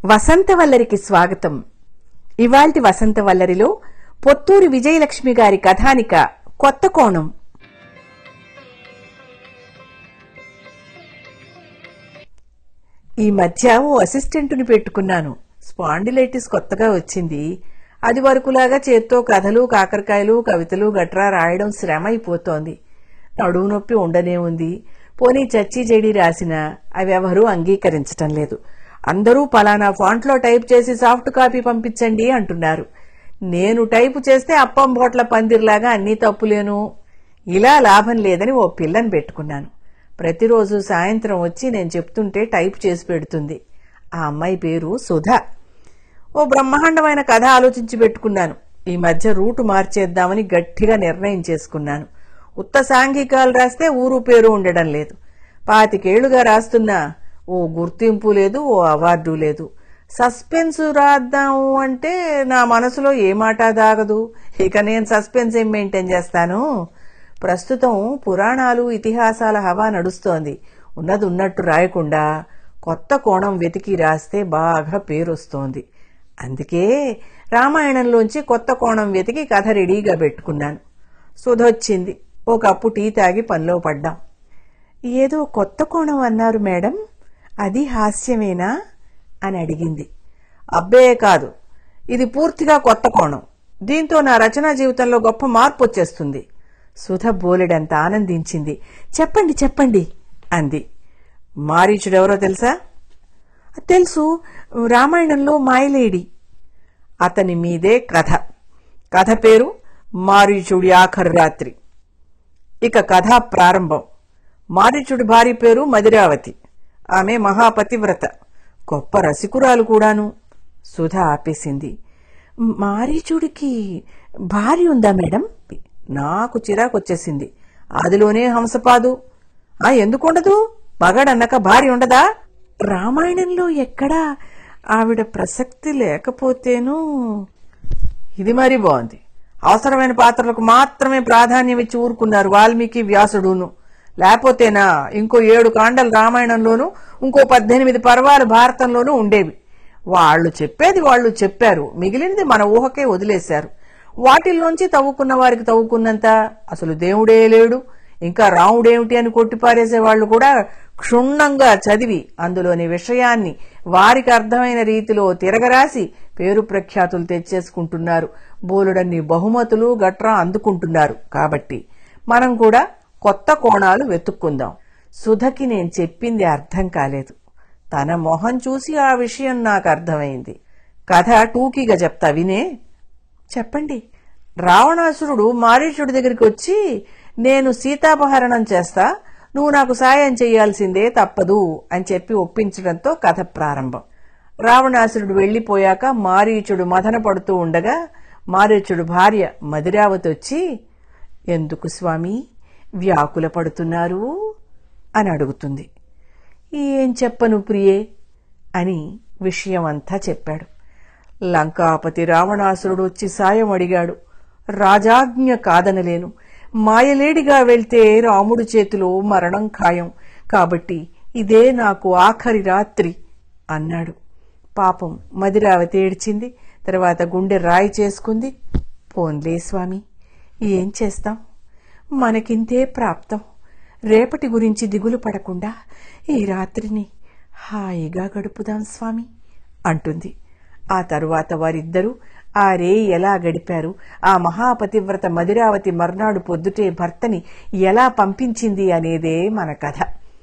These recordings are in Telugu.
వసంతవల్లరికి స్వాగతం ఇవాల్టి వసంతవల్లరిలో పొత్తూరి విజయలక్ష్మి గారి కథానిక కొత్త కోణం ఈ మధ్య ఓ అసిస్టెంటుని పెట్టుకున్నాను స్పాండిలైటిస్ కొత్తగా వచ్చింది అది వరకులాగా చేత్తో కథలు కాకరకాయలు కవితలు గట్రా రాయడం శ్రమ అయిపోతోంది నడువు నొప్పి ఉండనే ఉంది పోనీ చచ్చి చెడి రాసినా అవెవరూ అంగీకరించటం లేదు అందరూ పలానా ఫాంట్లో టైప్ చేసి సాఫ్ట్ కాపీ పంపించండి అంటున్నారు నేను టైపు చేస్తే అప్పం బోట్ల పందిర్లాగా అన్నీ తప్పులేను ఇలా లాభం లేదని ఓ పిల్లని పెట్టుకున్నాను ప్రతిరోజు సాయంత్రం వచ్చి నేను చెప్తుంటే టైప్ చేసి పెడుతుంది ఆ అమ్మాయి పేరు సుధా ఓ బ్రహ్మాండమైన కథ ఆలోచించి పెట్టుకున్నాను ఈ మధ్య రూటు మార్చేద్దామని గట్టిగా నిర్ణయం చేసుకున్నాను ఉత్త సాంఘికాలు రాస్తే ఊరు పేరు ఉండడం లేదు పాతికేళ్లుగా రాస్తున్నా ఓ గుర్తింపు లేదు ఓ అవార్డు లేదు సస్పెన్స్ రాద్దాము అంటే నా మనసులో ఏ మాట దాగదు ఇక నేను సస్పెన్స్ ఏం మెయింటైన్ చేస్తాను ప్రస్తుతం పురాణాలు ఇతిహాసాల హవా నడుస్తోంది ఉన్నది ఉన్నట్టు రాయకుండా కొత్త కోణం వెతికి రాస్తే బాగా పేరొస్తోంది అందుకే రామాయణంలోంచి కొత్త కోణం వెతికి కథ రెడీగా పెట్టుకున్నాను సుధొచ్చింది ఓ కప్పు టీ తాగి పనిలో పడ్డాం ఏదో కొత్త కోణం అన్నారు మేడం అది హాస్యమేనా అని అడిగింది అబ్బే కాదు ఇది పూర్తిగా కొత్త కోణం దీంతో నా రచనా జీవితంలో గొప్ప మార్పు వచ్చేస్తుంది సుధ బోలెడంత ఆనందించింది చెప్పండి చెప్పండి అంది మారీచుడెవరో తెలుసా తెలుసు రామాయణంలో మాయలేడి అతని మీదే కథ కథ పేరు మారీచుడి ఆఖరు రాత్రి ఇక కథ ప్రారంభం మారీచుడి భార్య పేరు మదిరావతి ఆమె మహాపతివ్రత గొప్ప రసికురాలు కూడాను సుధ ఆపేసింది మారీచుడికి భార్య ఉందా మేడం నాకు చిరాకొచ్చేసింది అదిలోనే హంసపాదు ఆ ఎందుకుండదు మగాడన్నాక భార్య ఉండదా రామాయణంలో ఎక్కడా ఆవిడ ప్రసక్తి లేకపోతేనూ ఇది మరీ బాగుంది అవసరమైన పాత్రలకు మాత్రమే ప్రాధాన్యం ఇచ్చి ఊరుకున్నారు వాల్మీకి వ్యాసుడును లేకపోతేనా ఇంకో ఏడు కాండలు రామాయణంలోనూ ఇంకో పద్దెనిమిది పర్వాలు భారతంలోనూ ఉండేవి వాళ్ళు చెప్పేది వాళ్ళు చెప్పారు మిగిలినది మన ఊహకే వదిలేశారు వాటిల్లోంచి తవ్వుకున్న వారికి తవ్వుకున్నంత అసలు దేవుడే లేడు ఇంకా రాముడేమిటి అని కొట్టిపారేసే వాళ్ళు కూడా క్షుణ్ణంగా చదివి అందులోని విషయాన్ని వారికి అర్థమైన రీతిలో తిరగరాసి పేరు ప్రఖ్యాతులు తెచ్చేసుకుంటున్నారు బోలుడన్ని బహుమతులు గట్రా అందుకుంటున్నారు కాబట్టి మనం కూడా కొత్త కోణాలు వెతుక్కుందాం సుధకి నేను చెప్పింది అర్థం కాలేదు తన మొహం చూసి ఆ విషయం నాకు అర్థమైంది కథ టూకీగా చెప్తా వినే చెప్పండి రావణాసురుడు మారీచుడి దగ్గరికి వచ్చి నేను సీతాపహరణం చేస్తా నువ్వు నాకు సాయం చేయాల్సిందే తప్పదు అని చెప్పి ఒప్పించడంతో కథ ప్రారంభం రావణాసురుడు వెళ్లిపోయాక మారీచుడు మదన పడుతూ ఉండగా మారీచుడు భార్య మదిరావతి వచ్చి ఎందుకు స్వామి వ్యాకుల పడుతున్నారు అని అడుగుతుంది ఏం చెప్పను ప్రియే అని విషయమంతా చెప్పాడు లంకాపతి రావణాసురుడు వచ్చి సాయం అడిగాడు రాజాజ్ఞ కాదనలేను మాయలేడిగా వెళ్తే రాముడి చేతిలో మరణం ఖాయం కాబట్టి ఇదే నాకు ఆఖరి రాత్రి అన్నాడు పాపం మదిరావతి ఏడ్చింది తర్వాత గుండె రాయి చేసుకుంది పోన్లే స్వామి ఏం చేస్తాం మనకింతే ప్రాప్తం రేపటి గురించి దిగులు పడకుండా ఈ రాత్రిని హాయిగా గడుపుదాం స్వామి అంటుంది ఆ తరువాత వారిద్దరూ ఆ రే ఎలా గడిపారు ఆ మహాపతివ్రత మదిరావతి మర్నాడు పొద్దుటే భర్తని ఎలా పంపించింది అనేదే మన కథ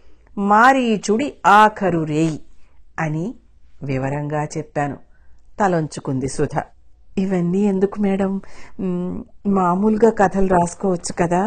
మారీచుడి ఆఖరు రేయి అని వివరంగా చెప్పాను తలొంచుకుంది సుధ ఇవన్నీ ఎందుకు మేడం మ్, మామూలుగా కథలు రాసుకోవచ్చు కదా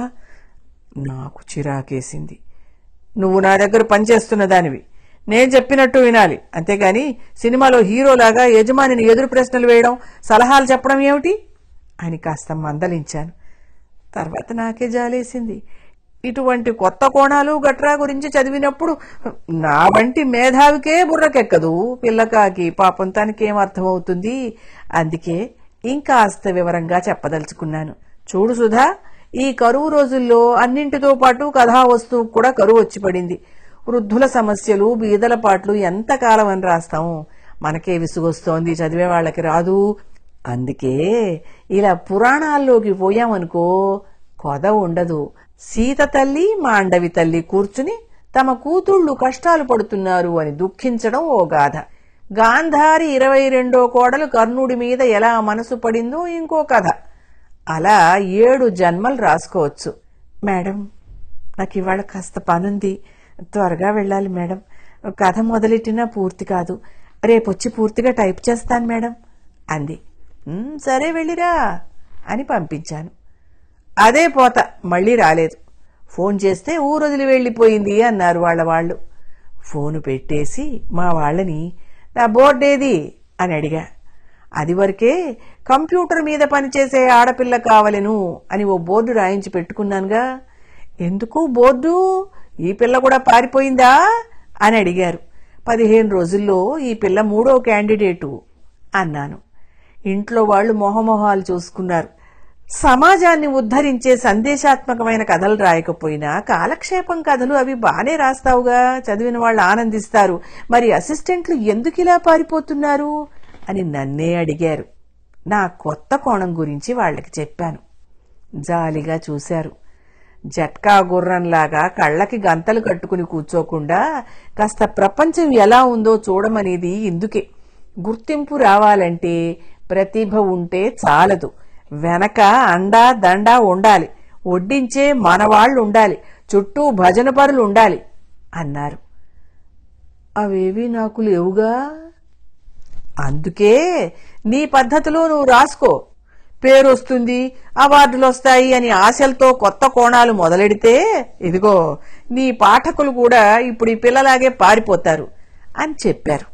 నాకు చిరాకేసింది నువ్వు నా దగ్గర పనిచేస్తున్న దానివి నేను చెప్పినట్టు వినాలి అంతేగాని సినిమాలో హీరోలాగా యజమానిని ఎదురు ప్రశ్నలు వేయడం సలహాలు చెప్పడం ఏమిటి అని కాస్త మందలించాను తర్వాత నాకే జాలేసింది ఇటువంటి కొత్త కోణాలు గట్రా గురించి చదివినప్పుడు నా వంటి మేధావికే బుర్రకెక్కదు పిల్లకాకి పాపం తనకేం అర్థమవుతుంది అందుకే ఇంకాస్త వివరంగా చెప్పదలుచుకున్నాను చూడు సుధా ఈ కరువు రోజుల్లో అన్నింటితో పాటు కథా వస్తువు కూడా కరువు వచ్చి పడింది వృద్ధుల సమస్యలు బీదల పాటలు ఎంతకాలం అని రాస్తాము మనకే విసుగొస్తోంది చదివే వాళ్ళకి రాదు అందుకే ఇలా పురాణాల్లోకి పోయామనుకో కొద ఉండదు సీత తల్లి మాండవి తల్లి కూర్చుని తమ కూతుళ్ళు కష్టాలు పడుతున్నారు అని దుఃఖించడం ఓ గాథ గాంధారి ఇరవై రెండో కోడలు కర్ణుడి మీద ఎలా మనసు పడిందో ఇంకో కథ అలా ఏడు జన్మలు రాసుకోవచ్చు మేడం నాకు ఇవాళ కాస్త పనుంది త్వరగా వెళ్ళాలి మేడం కథ మొదలెట్టినా పూర్తి కాదు రేపొచ్చి పూర్తిగా టైప్ చేస్తాను మేడం అంది "ఉమ్, సరే వెళ్ళిరా అని పంపించాను అదే పోత మళ్ళీ రాలేదు ఫోన్ చేస్తే ఊరొదిలి వెళ్ళిపోయింది అన్నారు వాళ్ళ వాళ్ళు ఫోను పెట్టేసి మా వాళ్ళని నా బోర్డు ఏది అని అడిగా అది వరకే కంప్యూటర్ మీద పనిచేసే ఆడపిల్ల కావలెను అని ఓ బోర్డు రాయించి పెట్టుకున్నానుగా ఎందుకు బోర్డు ఈ పిల్ల కూడా పారిపోయిందా అని అడిగారు పదిహేను రోజుల్లో ఈ పిల్ల మూడో క్యాండిడేటు అన్నాను ఇంట్లో వాళ్ళు మొహమొహాలు చూసుకున్నారు సమాజాన్ని ఉద్ధరించే సందేశాత్మకమైన కథలు రాయకపోయినా కాలక్షేపం కథలు అవి బానే రాస్తావుగా చదివిన వాళ్ళు ఆనందిస్తారు మరి అసిస్టెంట్లు ఎందుకు ఇలా పారిపోతున్నారు అని నన్నే అడిగారు నా కొత్త కోణం గురించి వాళ్ళకి చెప్పాను జాలిగా చూశారు జట్కా గుర్రంలాగా కళ్ళకి గంతలు కట్టుకుని కూర్చోకుండా కాస్త ప్రపంచం ఎలా ఉందో చూడమనేది ఇందుకే గుర్తింపు రావాలంటే ప్రతిభ ఉంటే చాలదు వెనక అండా దండా ఉండాలి వడ్డించే మనవాళ్లు ఉండాలి చుట్టూ భజన పరులు ఉండాలి అన్నారు అవేవి నాకు లేవుగా అందుకే నీ పద్ధతిలో నువ్వు రాసుకో పేరు వస్తుంది అవార్డులు వస్తాయి అని ఆశలతో కొత్త కోణాలు మొదలెడితే ఇదిగో నీ పాఠకులు కూడా ఇప్పుడు ఈ పిల్లలాగే పారిపోతారు అని చెప్పారు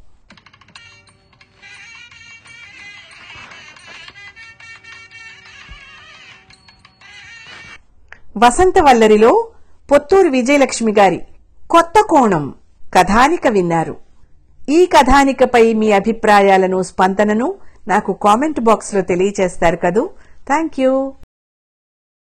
వసంతవల్లరిలో పొత్తూరు విజయలక్ష్మి గారి కొత్త కోణం కథానిక విన్నారు ఈ కథానికపై మీ అభిప్రాయాలను స్పందనను నాకు కామెంట్ బాక్స్లో తెలియచేస్తారు కదూ థ్యాంక్ యూ